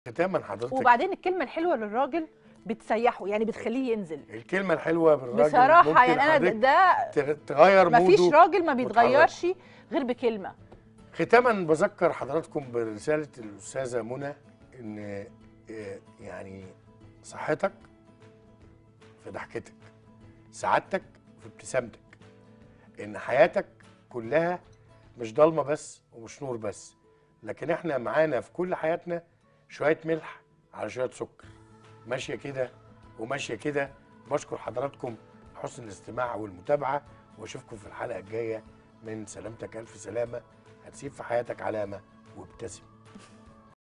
ختاما حضرتك وبعدين الكلمه الحلوه للراجل بتسيحه يعني بتخليه ينزل الكلمه الحلوه بالراجل بصراحه ممكن يعني انا حضرتك ده تغ- تغير ما فيش موده راجل ما وتحركه. بيتغيرش غير بكلمه ختاما بذكر حضراتكم برساله الاستاذه منى ان آه، يعني صحتك في ضحكتك سعادتك في ابتسامتك ان حياتك كلها مش ضلمه بس ومش نور بس لكن احنا معانا في كل حياتنا شويه ملح على شويه سكر ماشيه كده وماشيه كده بشكر حضراتكم حسن الاستماع والمتابعه واشوفكم في الحلقه الجايه من سلامتك الف سلامه هتسيب في حياتك علامه وابتسم